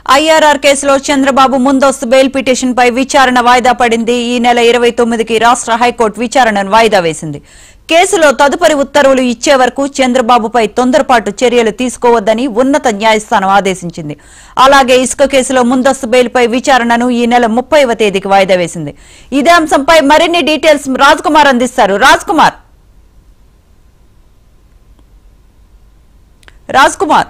IRR కేసులో చంద్రబాబు ముందస్తు bail petition పై విచారణ వాయిదా పడింది ఈ నెల ఇరవై తొమ్మిదికి రాష్ట్ర హైకోర్టు విచారణను వాయిదా వేసింది కేసులో తదుపరి ఉత్తర్వులు ఇచ్చే వరకు చంద్రబాబుపై తొందరపాటు చర్యలు తీసుకోవద్దని ఉన్నత న్యాయస్థానం ఆదేశించింది అలాగే ఇసుక కేసులో ముందస్తు బెయిల్పై విచారణను ఈ నెల ముప్పైవ తేదీకి వాయిదా వేసింది ఇదే అంశంపై మరిన్ని డీటెయిల్స్ రాజ్ కుమార్ అందిస్తారు రాజ్ కుమార్ రాజ్ కుమార్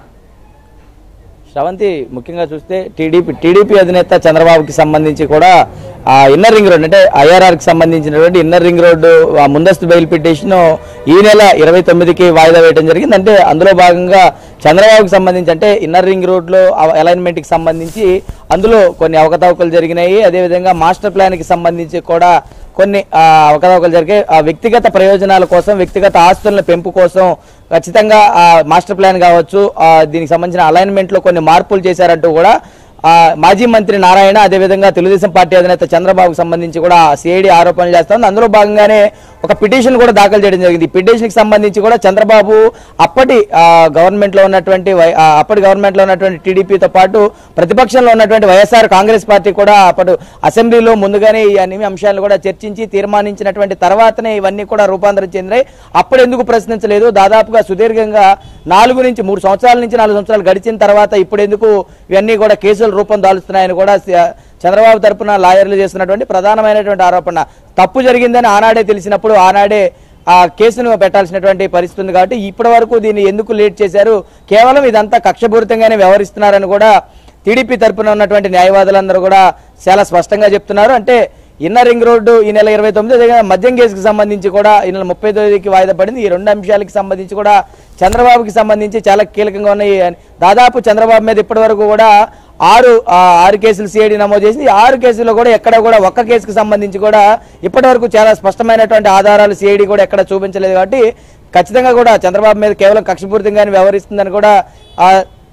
శ్రవంతి ముఖ్యంగా చూస్తే టీడీపీ టీడీపీ అధినేత చంద్రబాబుకి సంబంధించి కూడా ఆ ఇన్నర్ రింగ్ రోడ్ అంటే ఐఆర్ఆర్ కి సంబంధించినటువంటి ఇన్నర్ రింగ్ రోడ్డు ఆ ముందస్తు బెయిల్ పిటిషన్ ఈ నెల ఇరవై తొమ్మిదికి వాయిదా వేయడం జరిగింది అంటే అందులో భాగంగా చంద్రబాబుకి సంబంధించి అంటే ఇన్నర్ రింగ్ రోడ్లో అలైన్మెంట్ కి సంబంధించి అందులో కొన్ని అవకతవకలు జరిగినాయి అదేవిధంగా మాస్టర్ ప్లాన్ కి సంబంధించి కూడా కొన్ని ఆ, అవకతవకలు జరిగాయి ఆ వ్యక్తిగత ప్రయోజనాల కోసం వ్యక్తిగత ఆస్తుల పెంపు కోసం ఖచ్చితంగా ఆ మాస్టర్ ప్లాన్ కావచ్చు ఆ, దీనికి సంబంధించిన అలైన్మెంట్ లో కొన్ని మార్పులు చేశారంటూ కూడా ఆ, మాజీ మంత్రి నారాయణ అదేవిధంగా తెలుగుదేశం పార్టీ అధినేత చంద్రబాబుకు సంబంధించి కూడా సిఐడి ఆరోపణలు చేస్తుంది అందులో భాగంగానే ఒక పిటిషన్ కూడా దాఖలు చేయడం జరిగింది ఈ పిటిషన్ కి సంబంధించి కూడా చంద్రబాబు అప్పటి గవర్నమెంట్ లో ఉన్నటువంటి వై- ఆ, అప్పటి గవర్నమెంట్ లో ఉన్నటువంటి టీడీపీతో పాటు ప్రతిపక్షంలో ఉన్నటువంటి వైఎస్ఆర్ కాంగ్రెస్ పార్టీ కూడా అప్పుడు అసెంబ్లీలో ముందుగానే ఈ అన్ని అంశాలను కూడా చర్చించి తీర్మానించినటువంటి తర్వాతనే ఇవన్నీ కూడా రూపాంతరం చెందాయి అప్పుడు ఎందుకు ప్రశ్నించలేదు దాదాపుగా సుదీర్ఘంగా నాలుగు నుంచి మూడు సంవత్సరాల నుంచి నాలుగు సంవత్సరాలు గడిచిన తర్వాత ఇప్పుడు ఎందుకు ఇవన్నీ కూడా కేసులు రూపం దాలుస్తున్నాయని కూడా స- చంద్రబాబు తరపున లాయర్లు చేస్తున్నటువంటి ప్రధానమైనటువంటి ఆరోపణ తప్పు జరిగిందని ఆనాడే తెలిసినప్పుడు ఆనాడే ఆ కేసును పెట్టాల్సినటువంటి పరిస్థితి ఉంది కాబట్టి ఇప్పటి వరకు దీన్ని ఎందుకు లేట్ చేశారు కేవలం ఇదంతా కక్షపూరితంగానే వ్యవహరిస్తున్నారని కూడా టీడీపీ తరపున ఉన్నటువంటి న్యాయవాదులందరూ కూడా చాలా స్పష్టంగా చెప్తున్నారు అంటే ఇన్నర్ రింగ్ రోడ్డు ఈ నెల ఇరవై తొమ్మిది అదే విధంగా మద్యం కేసుకు సంబంధించి కూడా ఈ నెల ముప్పై తొమ్మిదికి వాయిదా పడింది ఈ రెండు అంశాలకి సంబంధించి కూడా చంద్రబాబుకి సంబంధించి చాలా కీలకంగా ఉన్నాయి అని దాదాపు చంద్రబాబు మీద ఇప్పటి వరకు కూడా ఆరు ఆ, ఆరు కేసులు సిఐడి నమోదు చేసింది ఈ ఆరు కేసుల్లో కూడా ఎక్కడ కూడా ఒక్క కేసుకు సంబంధించి కూడా ఇప్పటి వరకు చాలా స్పష్టమైనటువంటి ఆధారాలు సిఐడి కూడా ఎక్కడ చూపించలేదు కాబట్టి ఖచ్చితంగా కూడా చంద్రబాబు మీద కేవలం కక్షపూరితంగానే వ్యవహరిస్తుందని కూడా ఆ,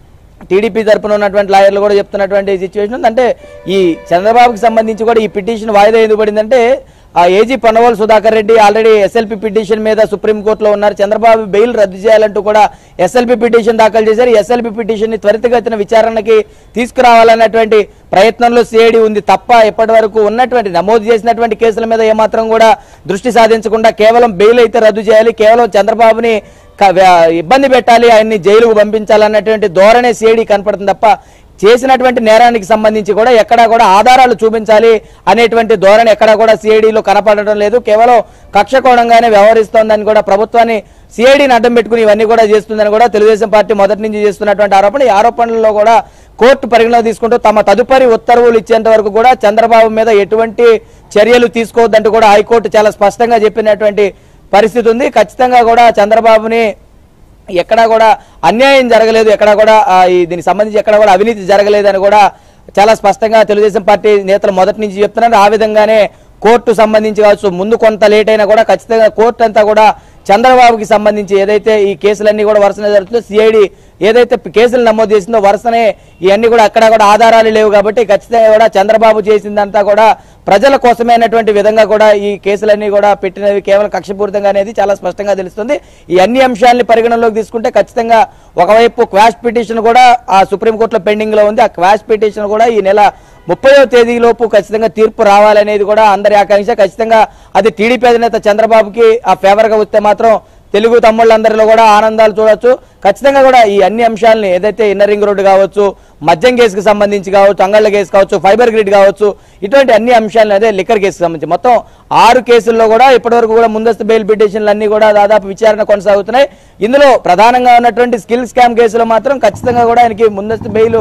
టీడీపీ తరపున ఉన్నటువంటి లాయర్లు కూడా చెప్తున్నటువంటి సిచ్యువేషన్ ఉంది అంటే ఈ చంద్రబాబుకి సంబంధించి కూడా ఈ పిటిషన్ వాయిదా ఎందుకు పడిందంటే ఆ AG Ponnavolu Sudhakar Reddy already SLP petition మీద సుప్రీంకోర్టులో ఉన్నారు చంద్రబాబు బెయిల్ రద్దు చేయాలంటూ కూడా ఎస్ఎల్పి పిటిషన్ దాఖలు చేశారు ఎస్ఎల్పి పిటిషన్ ని త్వరితగతిన విచారణకి తీసుకురావాలన్నటువంటి ప్రయత్నంలో సిఐడి ఉంది తప్ప ఇప్పటి వరకు ఉన్నటువంటి నమోదు చేసినటువంటి కేసుల మీద ఏమాత్రం కూడా దృష్టి సాధించకుండా కేవలం బెయిల్ అయితే రద్దు చేయాలి కేవలం చంద్రబాబుని క- వ్య- ఇబ్బంది పెట్టాలి ఆయన్ని జైలుకు పంపించాలన్నటువంటి ధోరణే సిఐడి కనపడుతుంది తప్ప చేసినటువంటి నేరానికి సంబంధించి కూడా ఎక్కడా కూడా ఆధారాలు చూపించాలి అనేటువంటి ధోరణి ఎక్కడా కూడా సిఐడిలో కనపడటం లేదు కేవలం కక్ష కోణంగానే వ్యవహరిస్తోందని కూడా ప్రభుత్వాన్ని సిఐడిని అడ్డం పెట్టుకుని ఇవన్నీ కూడా చేస్తుందని కూడా తెలుగుదేశం పార్టీ మొదటి నుంచి చేస్తున్నటువంటి ఆరోపణ ఈ ఆరోపణలలో కూడా కోర్టు పరిగణలో తీసుకుంటూ తమ తదుపరి ఉత్తర్వులు ఇచ్చేంత వరకు కూడా చంద్రబాబు మీద ఎటువంటి చర్యలు తీసుకోవద్దంటూ కూడా హైకోర్టు చాలా స్పష్టంగా చెప్పినటువంటి పరిస్థితి ఉంది ఖచ్చితంగా కూడా చంద్రబాబుని ఎక్కడా కూడా అన్యాయం జరగలేదు ఎక్కడా కూడా ఆ, ఈ దీనికి సంబంధించి ఎక్కడా కూడా అవినీతి జరగలేదని కూడా చాలా స్పష్టంగా తెలుగుదేశం పార్టీ నేతలు మొదటి నుంచి చెప్తున్నారు ఆ విధంగానే కోర్టు సంబంధించి కావచ్చు ముందు కొంత లేట్ అయినా కూడా ఖచ్చితంగా కోర్టు అంతా కూడా చంద్రబాబుకి సంబంధించి ఏదైతే ఈ కేసులన్నీ కూడా వరుసనే జరుగుతుందో సిఐడి ఏదైతే కేసులు నమోదు చేసిందో వరుసనే ఇవన్నీ కూడా అక్కడ కూడా ఆధారాలు లేవు కాబట్టి ఖచ్చితంగా కూడా చంద్రబాబు చేసిందంతా కూడా ప్రజల కోసమే అన్నటువంటి విధంగా కూడా ఈ కేసులన్నీ కూడా పెట్టినవి కేవలం కక్షపూరితంగా అనేది చాలా స్పష్టంగా తెలుస్తుంది ఈ అన్ని అంశాలని పరిగణనలోకి తీసుకుంటే ఖచ్చితంగా ఒకవైపు క్వాష్ పిటిషన్ కూడా ఆ సుప్రీంకోర్టులో పెండింగ్ లో ఉంది ఆ క్వాష్ పిటిషన్ కూడా ఈ నెల ముప్పయో తేదీలోపు ఖచ్చితంగా తీర్పు రావాలనేది కూడా అందరి ఆకాంక్ష ఖచ్చితంగా అది టీడీపీ అధినేత చంద్రబాబుకి ఆ ఫేవర్ గా వస్తే మాత్రం తెలుగు తమ్ముళ్ళందరిలో కూడా ఆనందాలు చూడొచ్చు ఖచ్చితంగా కూడా ఈ అన్ని అంశాలని ఏదైతే ఇన్నర్ రింగ్ రోడ్డు కావచ్చు మద్యం కేసుకు సంబంధించి కావచ్చు అంగళ్ళ కేసు కావచ్చు ఫైబర్ గ్రిడ్ కావచ్చు ఇటువంటి అన్ని అంశాలను అదే లిక్కర్ కేసుకు సంబంధించి మొత్తం ఆరు కేసుల్లో కూడా ఇప్పటివరకు కూడా ముందస్తు బెయిల్ పిటిషన్లు అన్ని కూడా దాదాపు విచారణ కొనసాగుతున్నాయి ఇందులో ప్రధానంగా ఉన్నటువంటి స్కిల్ స్కామ్ కేసులో మాత్రం ఖచ్చితంగా కూడా ఆయనకి ముందస్తు బెయిల్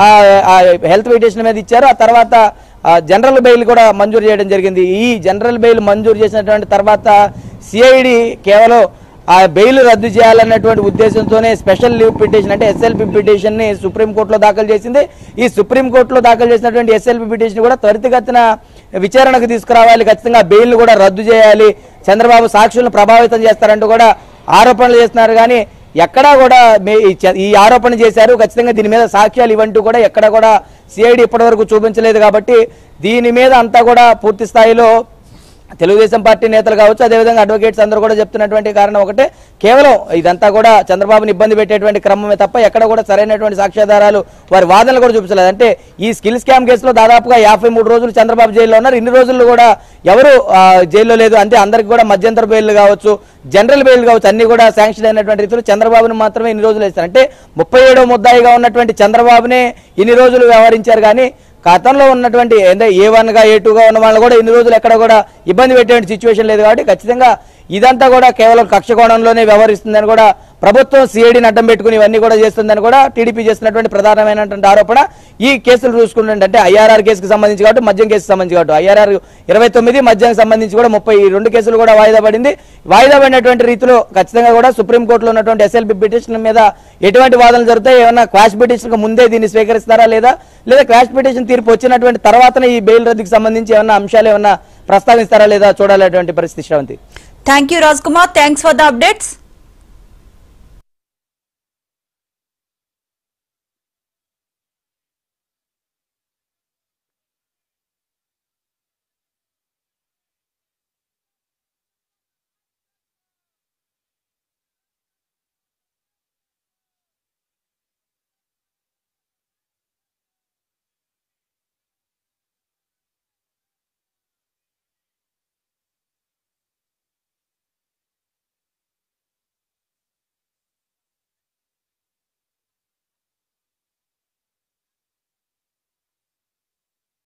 హెల్త్ పిటిషన్ మీద ఇచ్చారు ఆ తర్వాత ఆ, జనరల్ బెయిల్ కూడా మంజూరు చేయడం జరిగింది ఈ జనరల్ బెయిల్ మంజూరు చేసినటువంటి తర్వాత సిఐడి కేవలం ఆ బెయిల్ రద్దు చేయాలన్నటువంటి ఉద్దేశంతోనే స్పెషల్ లీవ్ పిటిషన్ అంటే ఎస్ఎల్పి పిటిషన్ ని సుప్రీంకోర్టులో దాఖలు చేసింది ఈ సుప్రీంకోర్టులో దాఖలు చేసినటువంటి ఎస్ఎల్పి పిటిషన్ కూడా త్వరితగతిన విచారణకు తీసుకురావాలి ఖచ్చితంగా బెయిల్ కూడా రద్దు చేయాలి చంద్రబాబు సాక్షులను ప్రభావితం చేస్తారంటూ కూడా ఆరోపణలు చేస్తున్నారు కానీ ఎక్కడా కూడా మే- ఈ చ- ఈ ఆరోపణ చేశారు ఖచ్చితంగా దీని మీద సాక్ష్యాలు ఇవంటూ కూడా ఎక్కడ కూడా సిఐడి ఇప్పటివరకు చూపించలేదు కాబట్టి దీని మీద అంతా కూడా పూర్తి స్థాయిలో తెలుగుదేశం పార్టీ నేతలు కావచ్చు అదేవిధంగా అడ్వకేట్స్ అందరూ కూడా చెప్తున్నటువంటి కారణం ఒకటే కేవలం ఇదంతా కూడా చంద్రబాబుని ఇబ్బంది పెట్టేటువంటి క్రమమే తప్ప ఎక్కడ కూడా సరైనటువంటి సాక్ష్యాధారాలు వారి వాదనలు కూడా చూపించలేదు అంటే ఈ స్కిల్ స్కామ్ కేసులో దాదాపుగా యాభై మూడు రోజులు చంద్రబాబు జైల్లో ఉన్నారు ఇన్ని రోజులు కూడా ఎవరు ఆ, జైల్లో లేదు అంతే అందరికి కూడా మధ్యంతర బెయిల్ కావచ్చు జనరల్ బెయిల్ కావచ్చు అన్ని కూడా శాంక్షన్ అయినటువంటి రీతిలో చంద్రబాబుని మాత్రమే ఇన్ని రోజులు వేస్తారు అంటే ముప్పై ఏడో ముద్దాయిగా ఉన్నటువంటి చంద్రబాబునే ఇన్ని రోజులు వ్యవహరించారు కానీ గతంలో ఉన్నటువంటి అంటే ఏ వన్ గా ఏ టూ గా ఉన్న వాళ్ళు కూడా ఇన్ని రోజులు ఎక్కడ కూడా ఇబ్బంది పెట్టేటువంటి సిచ్యువేషన్ లేదు కాబట్టి ఖచ్చితంగా ఇదంతా కూడా కేవలం కక్ష కోణంలోనే వ్యవహరిస్తుందని కూడా ప్రభుత్వం సిఐడిని అడ్డం పెట్టుకుని ఇవన్నీ కూడా చేస్తుందని కూడా టీడీపీ చేస్తున్నటువంటి ప్రధానమైనటువంటి ఆరోపణ ఈ కేసులు చూసుకుంటే అంటే ఐఆర్ఆర్ కేసుకు సంబంధించి కాబట్టి మద్యం కేసుకు సంబంధించి కాబట్టి ఐఆర్ఆర్ ఇరవై తొమ్మిది మద్యానికి సంబంధించి కూడా ముప్పై ఈ రెండు కేసులు కూడా వాయిదా పడింది వాయిదా పడినటువంటి రీతిలో ఖచ్చితంగా కూడా సుప్రీంకోర్టులో ఉన్నటువంటి ఎస్ఎల్బి పిటిషన్ మీద ఎటువంటి వాదనలు జరుగుతాయి ఏమన్నా క్వాష్ పిటిషన్ ముందే దీన్ని స్వీకరిస్తారా లేదా లేదా క్వాష్ పిటిషన్ తీర్పు వచ్చినటువంటి తర్వాతనే ఈ బెయిల్ రద్దుకి సంబంధించి ఏమన్నా అంశాలు ఏమన్నా ప్రస్తావిస్తారా లేదా చూడాలనేటువంటి పరిస్థితి Sravanthi thank you Raj Kumar thanks for the updates